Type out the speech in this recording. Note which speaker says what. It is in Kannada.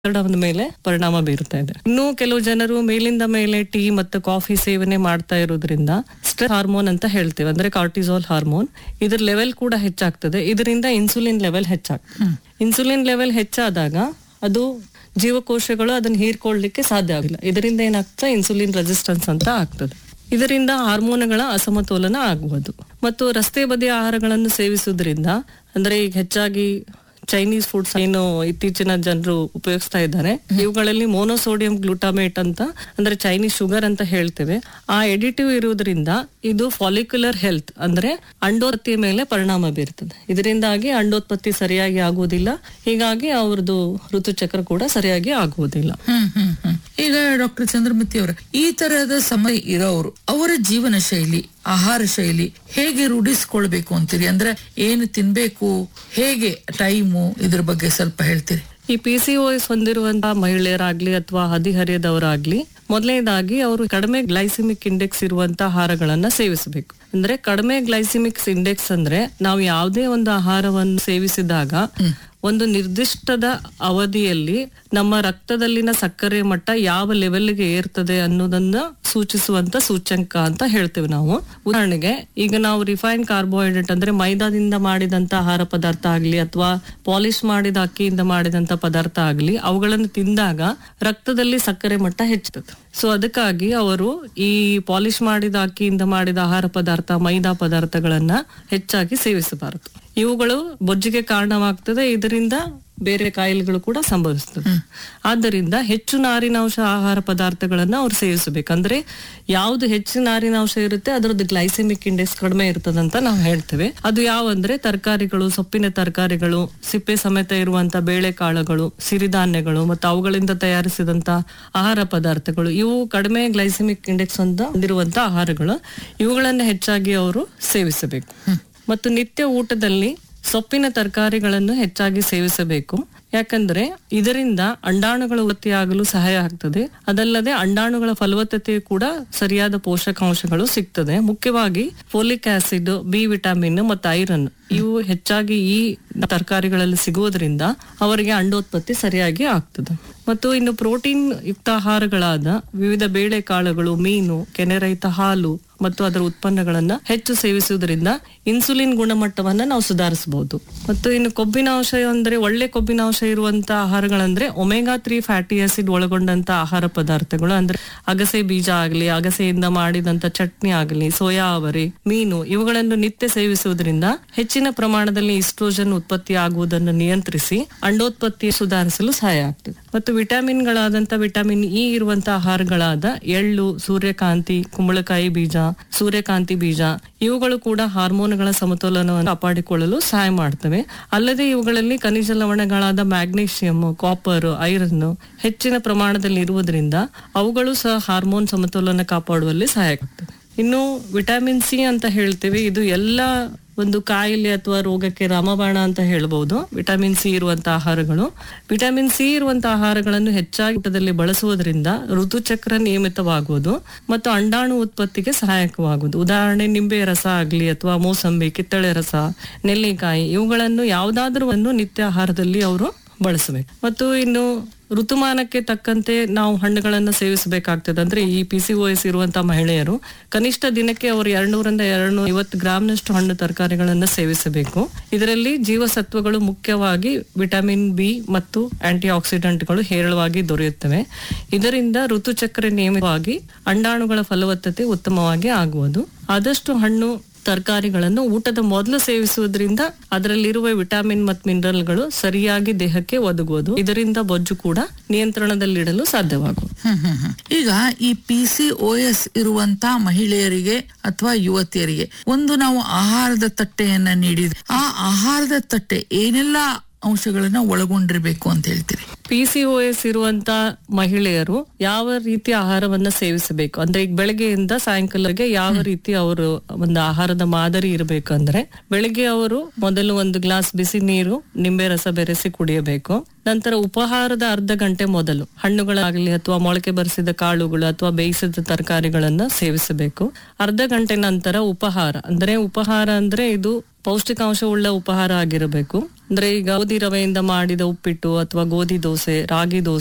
Speaker 1: ಒತ್ತಡದ ಮೇಲೆ ಪರಿಣಾಮ ಬೀರುತ್ತಾ ಇದೆ ಇನ್ನು ಕೆಲವು ಜನರು ಮೇಲಿಂದ ಮೇಲೆ ಟೀ ಮತ್ತು ಕಾಫಿ ಸೇವನೆ ಮಾಡ್ತಾ ಇರೋದ್ರಿಂದ ಸ್ಟ್ರೆಸ್ ಹಾರ್ಮೋನ್ ಅಂತ ಹೇಳ್ತೇವೆ ಅಂದ್ರೆ ಕಾರ್ಟಿಸಾಲ್ ಹಾರ್ಮೋನ್ ಇದ್ರ ಲೆವೆಲ್ ಕೂಡ ಹೆಚ್ಚಾಗ್ತದೆ ಇದರಿಂದ ಇನ್ಸುಲಿನ್ ಲೆವೆಲ್ ಹೆಚ್ಚಾಗ್ತದೆ ಇನ್ಸುಲಿನ್ ಲೆವೆಲ್ ಹೆಚ್ಚಾದಾಗ ಅದು ಜೀವಕೋಶಗಳು ಅದನ್ನ ಹೀರ್ಕೊಳ್ಳಿಕ್ಕೆ ಸಾಧ್ಯ ಆಗಿಲ್ಲ ಇದರಿಂದ ಏನಾಗ್ತದೆ ಇನ್ಸುಲಿನ್ ರೆಸಿಸ್ಟೆನ್ಸ್ ಅಂತ ಆಗ್ತದೆ ಇದರಿಂದ ಹಾರ್ಮೋನ್ಗಳ ಅಸಮತೋಲನ ಆಗುವುದು ಮತ್ತು ರಸ್ತೆ ಬದಿಯ ಆಹಾರಗಳನ್ನು ಸೇವಿಸುವುದರಿಂದ ಅಂದ್ರೆ ಈಗ ಹೆಚ್ಚಾಗಿ ಚೈನೀಸ್ ಫುಡ್ಸ್ ಏನು ಇತ್ತೀಚಿನ ಜನರು ಉಪಯೋಗಿಸ್ತಾ ಇದ್ದಾರೆ ಇವುಗಳಲ್ಲಿ ಮೋನೋಸೋಡಿಯಂ ಗ್ಲೂಟಾಮೇಟ್ ಅಂತ ಅಂದ್ರೆ ಚೈನೀಸ್ ಶುಗರ್ ಅಂತ ಹೇಳ್ತೇವೆ ಆ ಎಡಿಟಿವ್ ಇರುವುದರಿಂದ ಇದು ಫಾಲಿಕ್ಯುಲರ್ ಹೆಲ್ತ್ ಅಂದ್ರೆ ಅಂಡೋತ್ಪತ್ತಿಯ ಮೇಲೆ ಪರಿಣಾಮ ಬೀರ್ತದೆ ಇದರಿಂದಾಗಿ ಅಂಡೋತ್ಪತ್ತಿ ಸರಿಯಾಗಿ ಆಗುವುದಿಲ್ಲ ಹೀಗಾಗಿ ಅವ್ರದ್ದು ಋತುಚಕ್ರ ಕೂಡ ಸರಿಯಾಗಿ ಆಗುವುದಿಲ್ಲ
Speaker 2: ಹ್ಮ್ ಹ್ಮ್ ಹ್ಮ್ ಈಗ ಡಾಕ್ಟರ್ ಚಂದ್ರಮತಿ ಅವರ ಈ ತರಹದ ಸಮಯ ಇರೋರು ಅವರ ಜೀವನ ಶೈಲಿ ಆಹಾರ ಶೈಲಿ ಹೇಗೆ ರೂಢಿಸ್ಕೊಳ್ಬೇಕು ಅಂತೀರಿ ಅಂದ್ರೆ ಏನು ತಿನ್ಬೇಕು ಹೇಗೆ ಟೈಮು ಇದ್ರ ಬಗ್ಗೆ ಸ್ವಲ್ಪ ಹೇಳ್ತೀರಿ
Speaker 1: ಈ ಪಿ ಸಿ ಎಸ್ ಹೊಂದಿರುವಂತಹ ಮಹಿಳೆಯರಾಗ್ಲಿ ಅಥವಾ ಹದಿಹರಿಯದವರಾಗ್ಲಿ ಮೊದಲನೇದಾಗಿ ಅವರು ಕಡಿಮೆ ಗ್ಲೈಸಿಮಿಕ್ ಇಂಡೆಕ್ಸ್ ಇರುವಂತಹ ಆಹಾರಗಳನ್ನ ಸೇವಿಸಬೇಕು ಅಂದ್ರೆ ಕಡಿಮೆ ಗ್ಲೈಸಿಮಿಕ್ಸ್ ಇಂಡೆಕ್ಸ್ ಅಂದ್ರೆ ನಾವು ಯಾವುದೇ ಒಂದು ಆಹಾರವನ್ನು ಸೇವಿಸಿದಾಗ ಒಂದು ನಿರ್ದಿಷ್ಟದ ಅವಧಿಯಲ್ಲಿ ನಮ್ಮ ರಕ್ತದಲ್ಲಿನ ಸಕ್ಕರೆ ಮಟ್ಟ ಯಾವ ಲೆವೆಲ್ಗೆ ಏರ್ತದೆ ಅನ್ನೋದನ್ನ ಸೂಚಿಸುವಂತ ಸೂಚ್ಯಂಕ ಅಂತ ಹೇಳ್ತೇವೆ ನಾವು ಉದಾಹರಣೆಗೆ ಈಗ ನಾವು ರಿಫೈನ್ ಕಾರ್ಬೋಹೈಡ್ರೇಟ್ ಅಂದ್ರೆ ಮೈದಾದಿಂದ ಮಾಡಿದಂತ ಆಹಾರ ಪದಾರ್ಥ ಆಗ್ಲಿ ಅಥವಾ ಪಾಲಿಶ್ ಮಾಡಿದ ಅಕ್ಕಿಯಿಂದ ಮಾಡಿದಂತ ಪದಾರ್ಥ ಆಗ್ಲಿ ಅವುಗಳನ್ನು ತಿಂದಾಗ ರಕ್ತದಲ್ಲಿ ಸಕ್ಕರೆ ಮಟ್ಟ ಹೆಚ್ಚುತ್ತದೆ ಸೊ ಅದಕ್ಕಾಗಿ ಅವರು ಈ ಪಾಲಿಶ್ ಮಾಡಿದ ಅಕ್ಕಿಯಿಂದ ಮಾಡಿದ ಆಹಾರ ಪದಾರ್ಥ ಮೈದಾ ಪದಾರ್ಥಗಳನ್ನ ಹೆಚ್ಚಾಗಿ ಸೇವಿಸಬಾರದು ಇವುಗಳು ಬೊಜ್ಜಿಗೆ ಕಾರಣವಾಗ್ತದೆ ಇದರಿಂದ ಬೇರೆ ಕಾಯಿಲೆಗಳು ಕೂಡ ಸಂಭವಿಸ್ತದೆ ಆದ್ದರಿಂದ ಹೆಚ್ಚು ನಾರಿನಾಂಶ ಆಹಾರ ಪದಾರ್ಥಗಳನ್ನ ಅವ್ರು ಸೇವಿಸಬೇಕು ಅಂದ್ರೆ ಯಾವ್ದು ಹೆಚ್ಚು ನಾರಿನಾಂಶ ಇರುತ್ತೆ ಅದರದ್ದು ಗ್ಲೈಸೆಮಿಕ್ ಇಂಡೆಕ್ಸ್ ಕಡಿಮೆ ಇರ್ತದಂತ ನಾವು ಹೇಳ್ತೇವೆ ಅದು ಯಾವಂದ್ರೆ ತರಕಾರಿಗಳು ಸೊಪ್ಪಿನ ತರಕಾರಿಗಳು ಸಿಪ್ಪೆ ಸಮೇತ ಇರುವಂತ ಬೇಳೆಕಾಳುಗಳು ಸಿರಿಧಾನ್ಯಗಳು ಮತ್ತು ಅವುಗಳಿಂದ ತಯಾರಿಸಿದಂತ ಆಹಾರ ಪದಾರ್ಥಗಳು ಇವು ಕಡಿಮೆ ಗ್ಲೈಸೆಮಿಕ್ ಇಂಡೆಕ್ಸ್ ಅಂತ ಹೊಂದಿರುವಂತ ಆಹಾರಗಳು ಇವುಗಳನ್ನ ಹೆಚ್ಚಾಗಿ ಅವರು ಸೇವಿಸಬೇಕು ಮತ್ತು ನಿತ್ಯ ಊಟದಲ್ಲಿ ಸೊಪ್ಪಿನ ತರಕಾರಿಗಳನ್ನು ಹೆಚ್ಚಾಗಿ ಸೇವಿಸಬೇಕು ಯಾಕಂದ್ರೆ ಇದರಿಂದ ಅಂಡಾಣುಗಳು ಉತ್ಪತ್ತಿಯಾಗಲು ಸಹಾಯ ಆಗ್ತದೆ ಅದಲ್ಲದೆ ಅಂಡಾಣುಗಳ ಫಲವತ್ತತೆ ಕೂಡ ಸರಿಯಾದ ಪೋಷಕಾಂಶಗಳು ಸಿಗ್ತದೆ ಮುಖ್ಯವಾಗಿ ಫೋಲಿಕ್ ಆಸಿಡ್ ಬಿ ವಿಟಮಿನ್ ಮತ್ತು ಐರನ್ ಇವು ಹೆಚ್ಚಾಗಿ ಈ ತರಕಾರಿಗಳಲ್ಲಿ ಸಿಗುವುದರಿಂದ ಅವರಿಗೆ ಅಂಡೋತ್ಪತ್ತಿ ಸರಿಯಾಗಿ ಆಗ್ತದೆ ಮತ್ತು ಇನ್ನು ಪ್ರೋಟೀನ್ ಯುಕ್ತ ಆಹಾರಗಳಾದ ವಿವಿಧ ಬೇಳೆಕಾಳುಗಳು ಮೀನು ಕೆನೆರಹಿತ ಹಾಲು ಮತ್ತು ಅದರ ಉತ್ಪನ್ನಗಳನ್ನ ಹೆಚ್ಚು ಸೇವಿಸುವುದರಿಂದ ಇನ್ಸುಲಿನ್ ಗುಣಮಟ್ಟವನ್ನ ನಾವು ಸುಧಾರಿಸಬಹುದು ಮತ್ತು ಇನ್ನು ಕೊಬ್ಬಿನಾಂಶ ಅಂದ್ರೆ ಒಳ್ಳೆ ಕೊಬ್ಬಿನಾಂಶ ಇರುವಂತ ಆಹಾರಗಳಂದ್ರೆ ಒಮೆಗಾ ತ್ರೀ ಫ್ಯಾಟಿ ಆಸಿಡ್ ಒಳಗೊಂಡಂತ ಆಹಾರ ಪದಾರ್ಥಗಳು ಅಂದ್ರೆ ಅಗಸೆ ಬೀಜ ಆಗಲಿ ಅಗಸೆಯಿಂದ ಮಾಡಿದಂತ ಚಟ್ನಿ ಆಗಲಿ ಸೋಯಾ ಅವರೆ ಮೀನು ಇವುಗಳನ್ನು ನಿತ್ಯ ಸೇವಿಸುವುದರಿಂದ ಹೆಚ್ಚಿನ ಪ್ರಮಾಣದಲ್ಲಿ ಇಸ್ಟ್ರೋಜನ್ ಉತ್ಪತ್ತಿ ಆಗುವುದನ್ನು ನಿಯಂತ್ರಿಸಿ ಅಂಡೋತ್ಪತ್ತಿ ಸುಧಾರಿಸಲು ಸಹಾಯ ಆಗ್ತದೆ ಮತ್ತು ವಿಟಮಿನ್ಗಳಾದಂತ ವಿಟಮಿನ್ ಇ ಇರುವಂತಹ ಆಹಾರಗಳಾದ ಎಳ್ಳು ಸೂರ್ಯಕಾಂತಿ ಕುಂಬಳಕಾಯಿ ಬೀಜ ಸೂರ್ಯಕಾಂತಿ ಬೀಜ ಇವುಗಳು ಕೂಡ ಹಾರ್ಮೋನ್ಗಳ ಸಮತೋಲನವನ್ನು ಕಾಪಾಡಿಕೊಳ್ಳಲು ಸಹಾಯ ಮಾಡ್ತವೆ ಅಲ್ಲದೆ ಇವುಗಳಲ್ಲಿ ಖನಿಜ ಲವಣಗಳಾದ ಮ್ಯಾಗ್ನೀಷಿಯಂ ಕಾಪರ್ ಐರನ್ ಹೆಚ್ಚಿನ ಪ್ರಮಾಣದಲ್ಲಿ ಇರುವುದರಿಂದ ಅವುಗಳು ಸಹ ಹಾರ್ಮೋನ್ ಸಮತೋಲನ ಕಾಪಾಡುವಲ್ಲಿ ಸಹಾಯ ಆಗ್ತದೆ ಇನ್ನು ವಿಟಮಿನ್ ಸಿ ಅಂತ ಹೇಳ್ತೇವೆ ಇದು ಎಲ್ಲ ಒಂದು ಕಾಯಿಲೆ ಅಥವಾ ರೋಗಕ್ಕೆ ರಾಮಬಾಣ ಅಂತ ಹೇಳ್ಬಹುದು ವಿಟಮಿನ್ ಸಿ ಇರುವಂತ ಆಹಾರಗಳು ವಿಟಮಿನ್ ಸಿ ಇರುವಂತ ಆಹಾರಗಳನ್ನು ಹೆಚ್ಚಾಗಿ ಊಟದಲ್ಲಿ ಬಳಸುವುದರಿಂದ ಋತುಚಕ್ರ ನಿಯಮಿತವಾಗುವುದು ಮತ್ತು ಅಂಡಾಣು ಉತ್ಪತ್ತಿಗೆ ಸಹಾಯಕವಾಗುವುದು ಉದಾಹರಣೆ ನಿಂಬೆ ರಸ ಆಗಲಿ ಅಥವಾ ಮೋಸಂಬಿ ಕಿತ್ತಳೆ ರಸ ನೆಲ್ಲಿಕಾಯಿ ಇವುಗಳನ್ನು ಯಾವುದಾದ್ರೂ ಒಂದು ನಿತ್ಯ ಆಹಾರದಲ್ಲಿ ಅವರು ಬಳಸಬೇಕು ಮತ್ತು ಇನ್ನು ಋತುಮಾನಕ್ಕೆ ತಕ್ಕಂತೆ ನಾವು ಹಣ್ಣುಗಳನ್ನು ಸೇವಿಸಬೇಕಾಗ್ತದೆ ಅಂದ್ರೆ ಈ ಪಿ ಸಿ ಎಸ್ ಇರುವಂತಹ ಮಹಿಳೆಯರು ಕನಿಷ್ಠ ದಿನಕ್ಕೆ ಅವರು ಎರಡ್ನೂರಿಂದ ಎರಡ್ನೂರ ಐವತ್ತು ಗ್ರಾಮ್ನಷ್ಟು ಹಣ್ಣು ತರಕಾರಿಗಳನ್ನು ಸೇವಿಸಬೇಕು ಇದರಲ್ಲಿ ಜೀವಸತ್ವಗಳು ಮುಖ್ಯವಾಗಿ ವಿಟಮಿನ್ ಬಿ ಮತ್ತು ಆಂಟಿ ಆಕ್ಸಿಡೆಂಟ್ಗಳು ಹೇರಳವಾಗಿ ದೊರೆಯುತ್ತವೆ ಇದರಿಂದ ಋತುಚಕ್ರ ನಿಯಮಿತವಾಗಿ ಅಂಡಾಣುಗಳ ಫಲವತ್ತತೆ ಉತ್ತಮವಾಗಿ ಆಗುವುದು ಆದಷ್ಟು ಹಣ್ಣು ತರಕಾರಿಗಳನ್ನು ಊಟದ ಮೊದಲು ಸೇವಿಸುವುದರಿಂದ ಅದರಲ್ಲಿರುವ ವಿಟಮಿನ್ ಮತ್ತು ಮಿನರಲ್ಗಳು ಸರಿಯಾಗಿ ದೇಹಕ್ಕೆ ಒದಗುವುದು ಇದರಿಂದ ಬೊಜ್ಜು ಕೂಡ ನಿಯಂತ್ರಣದಲ್ಲಿಡಲು ಸಾಧ್ಯವಾಗುವುದು
Speaker 2: ಹ್ಮ್ ಹ್ಮ್ ಹ್ಮ್. ಈಗ ಈ ಪಿ ಸಿ ಓ ಎಸ್ ಇರುವಂತ ಮಹಿಳೆಯರಿಗೆ ಅಥವಾ ಯುವತಿಯರಿಗೆ ಒಂದು ನಾವು ಆಹಾರದ ತಟ್ಟೆಯನ್ನ ನೀಡಿದ್ರೆ ಆ ಆಹಾರದ ತಟ್ಟೆ ಏನೆಲ್ಲ ಅಂಶಗಳನ್ನ ಒಳಗೊಂಡಿರ್ಬೇಕು ಅಂತ ಹೇಳ್ತೀರಿ
Speaker 1: ಪಿ ಸಿ ಓ ಎಸ್ ಇರುವಂತ ಮಹಿಳೆಯರು ಯಾವ ರೀತಿಯ ಆಹಾರವನ್ನ ಸೇವಿಸಬೇಕು ಅಂದ್ರೆ ಈಗ ಬೆಳಗ್ಗೆಯಿಂದ ಸಾಯಂಕಾಲಕ್ಕೆ ಯಾವ ರೀತಿ ಅವರು ಒಂದು ಆಹಾರದ ಮಾದರಿ ಇರಬೇಕಂದ್ರೆ ಬೆಳಿಗ್ಗೆ ಅವರು ಮೊದಲು ಒಂದು ಗ್ಲಾಸ್ ಬಿಸಿ ನೀರು ನಿಂಬೆ ರಸ ಬೆರೆಸಿ ಕುಡಿಯಬೇಕು ನಂತರ ಉಪಹಾರದ ಅರ್ಧ ಗಂಟೆ ಮೊದಲು ಹಣ್ಣುಗಳಾಗಲಿ ಅಥವಾ ಮೊಳಕೆ ಬರಿಸಿದ ಕಾಳುಗಳು ಅಥವಾ ಬೇಯಿಸಿದ ತರಕಾರಿಗಳನ್ನ ಸೇವಿಸಬೇಕು ಅರ್ಧ ಗಂಟೆ ನಂತರ ಉಪಹಾರ ಅಂದ್ರೆ ಉಪಹಾರ ಅಂದ್ರೆ ಇದು ಪೌಷ್ಟಿಕಾಂಶವುಳ್ಳ ಉಪಹಾರ ಆಗಿರಬೇಕು ಅಂದ್ರೆ ಈಗ ಗೋಧಿ ರವೆಯಿಂದ ಮಾಡಿದ ಉಪ್ಪಿಟ್ಟು ಅಥವಾ ಗೋಧಿ ದೋಸೆ ದೋಸೆ ರಾಗಿ ದೋಸೆ